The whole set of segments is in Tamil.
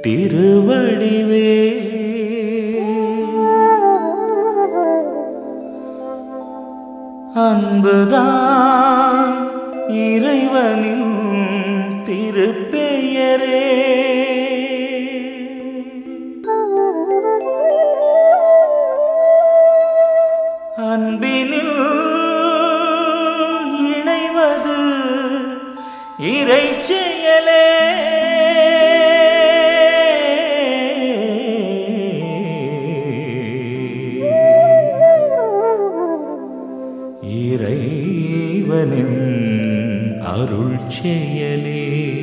திருவடிவே அன்புதான் இறைவனின் திருப்பெயரே அன்பினில் இணைவது இறை செயலே இறைவனின் அருள் செயலே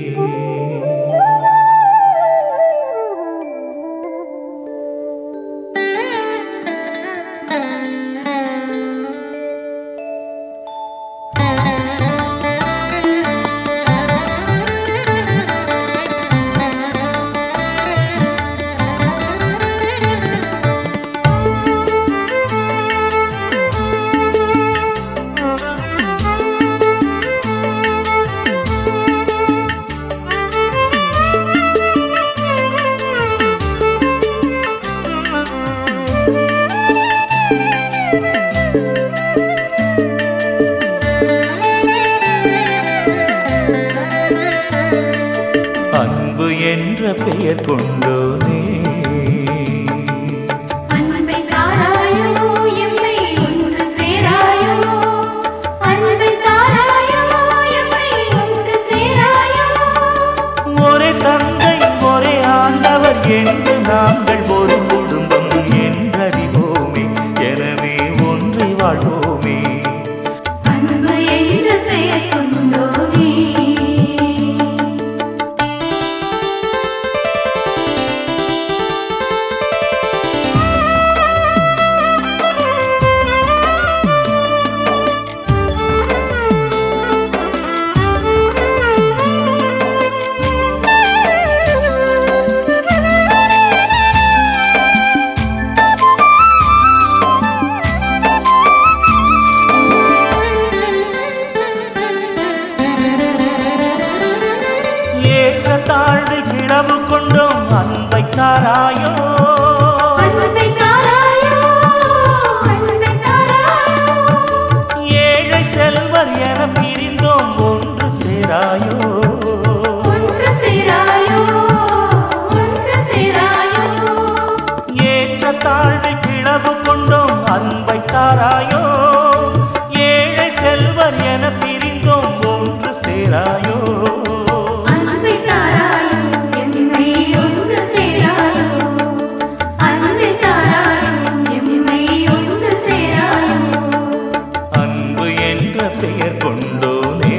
அன்பு என்ற பெயர் கொண்டோனே அன்பை தாராயோ எம்மை ஒன்று சேராயோ அன்பை தாராயோ எம்மை ஒன்று சேராயோ ஒரே தந்தை ஒரே ஆண்டவர் என்று நாங்கள் ஒரு குடும்பம் என்றறிவோமே எனவே ஒன்றை வாழ்வோமே அன்பு என்ற பெயர் கொண்டோனே ஏற்ற தாழ்வில் பிளவு கொண்டோம் அன்பை தாராயோ அன்பை தாராயோ அன்பை தாராயோ ஏழை செல்வர் என பிரிந்தோம் ஒன்று சேராயோ ஒன்று சேராயோ ஒன்று சேராயோ ஏற்ற தாழ்வில் பிளவு கொண்டோம் அன்பை தாராயோ ஏழை செல்வர் என பிரிந்தோம் ஒன்று சேராயோ அன்பை தாராயோ எம்மை ஒன்று சேராயோ அன்பை தாராயோ எம்மை ஒன்று சேராயோ அன்பு என்ற பெயர் கொண்டோனே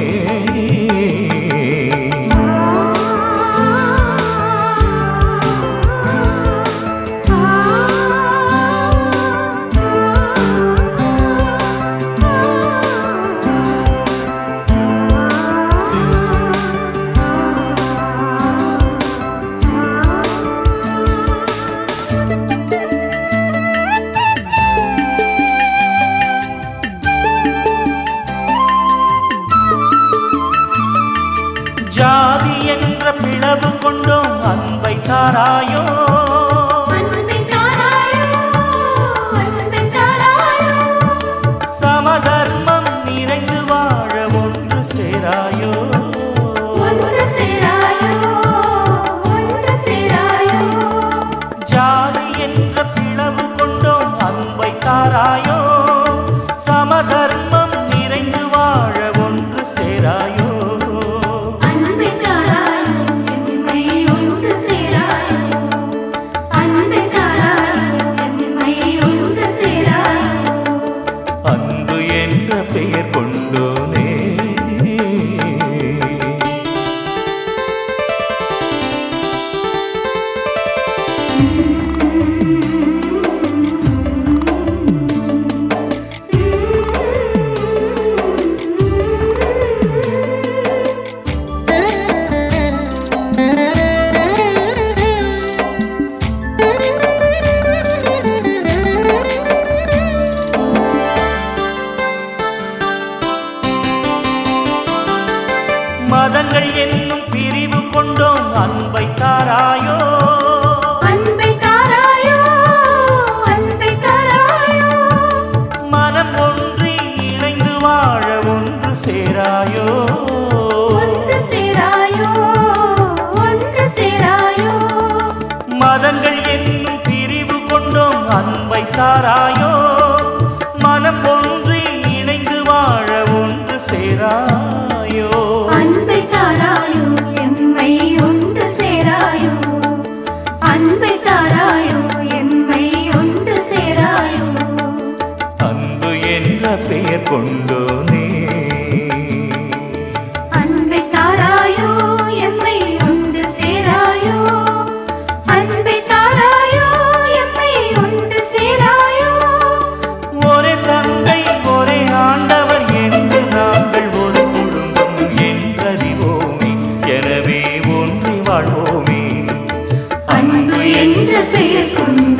ஜாதி என்ற பிளவு கொண்டோம் அன்பை தாராயோ அன்பை தாராயோ அன்பை தாராயோ சமதர்மம் நிறைந்து வாழ ஒன்று சேராயோ ஒன்று சேராயோ ஒன்று சேராயோ ஜாதி என்ற பிளவு கொண்டோம் அன்பை தாராயோ சமதர்மம் நிறைந்து வாழ ஒன்று சேராயோ அன்பை தாராயோ எம்மை ஒன்று சேராயோ அன்பை தாராயோ எம்மை ஒன்று சேராயோ அன்பு என்ற பெயர் கொண்டோனே மதங்கள் என்னும் பிரிவு கொண்டோம் அன்பை தாராயோ தாராயோ மனம் ஒன்றி இணைந்து வாழ ஒன்று சேராயோ அன்பை தாராயோ எம்மை ஒன்று சேராயோ அன்பை தாராயோ எம்மை ஒன்று சேராயோ அன்பு என்ற பெயர் கொண்டோனே அன்பை தாராயோ எம்மை ஒன்று சேராயோ அன்பை தாராயோ எம்மை ஒன்று சேராயோ ஒரே தந்தை ஒரே ஆண்டவர் என்று நாங்கள் ஒரு குடும்பம் என்றறிவோமே எனவே ஒன்றி வாழ்வோமே அன்பு என்ற பெயர் கொண்டு